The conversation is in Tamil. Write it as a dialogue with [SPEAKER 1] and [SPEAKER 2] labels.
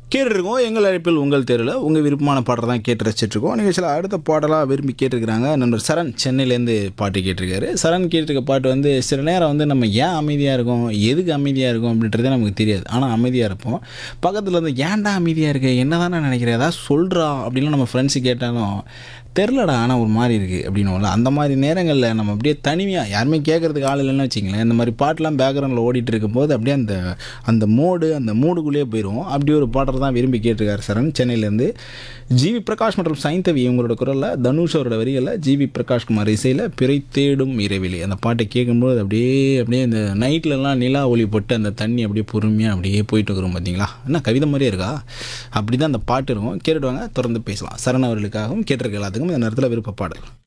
[SPEAKER 1] கேட்டுருக்கோம் எங்கள் அழைப்பில் உங்கள் தெருவில் உங்கள் விருப்பமான பாடல் தான் கேட்டு ரசிச்சிட்ருக்கோம் நிகழ்ச்சியில் அடுத்த பாடலாக விரும்பி கேட்டிருக்கிறாங்க நண்பர் சரண் சென்னையிலேருந்து பாட்டு கேட்டிருக்காரு சரண் கேட்டிருக்க பாட்டு வந்து சில நேரம் வந்து நம்ம ஏன் அமைதியாக இருக்கோம் எதுக்கு அமைதியாக இருக்கோம் அப்படின்றதே நமக்கு தெரியாது ஆனால் அமைதியாக இருப்போம் பக்கத்தில் வந்து ஏன்டா அமைதியாக இருக்கு என்ன தானே நினைக்கிறேன் ஏதாவது சொல்கிறா அப்படின்னு நம்ம ஃப்ரெண்ட்ஸு கேட்டாலும் தெரிலடா ஆனால் ஒரு மாதிரி இருக்குது அப்படின்னுவோம்ல அந்த மாதிரி நேரங்களில் நம்ம அப்படியே தனிமையாக யாருமே கேட்குறதுக்கு ஆள் இல்லைன்னு வச்சிங்களேன் இந்த மாதிரி பாட்டெலாம் பேக்ரவுண்டில் ஓடிட்டு இருக்கும்போது அப்படியே அந்த அந்த மோடு அந்த மூடுக்குள்ளேயே போயிடுவோம் அப்படி ஒரு பாடல் தான் விரும்பி கேட்டிருக்காரு சரண் சென்னையிலேருந்து ஜிவி பிரகாஷ் மற்றும் சைந்தவி இவங்களோட குரலில் தனுஷ் அவரோட வரிகளில் ஜிவி பிரகாஷ் குமார் இசையில் பிறை தேடும் இரவிலி அந்த பாட்டை கேட்கும்போது அப்படியே அப்படியே இந்த நைட்லலாம் நிலா ஒளி போட்டு அந்த தண்ணி அப்படியே பொறுமையாக அப்படியே போயிட்டு இருக்கிறோம் பார்த்தீங்களா என்ன கவிதை மாதிரியே இருக்கா அப்படி தான் அந்த பாட்டு இருக்கும் கேட்டுட்டு வாங்க தொடர்ந்து பேசலாம் சரண் அவர்களுக்காகவும் கேட்டிருக்க எல்லாத்துக்கும் இந்த நேரத்தில் விருப்ப பாடல்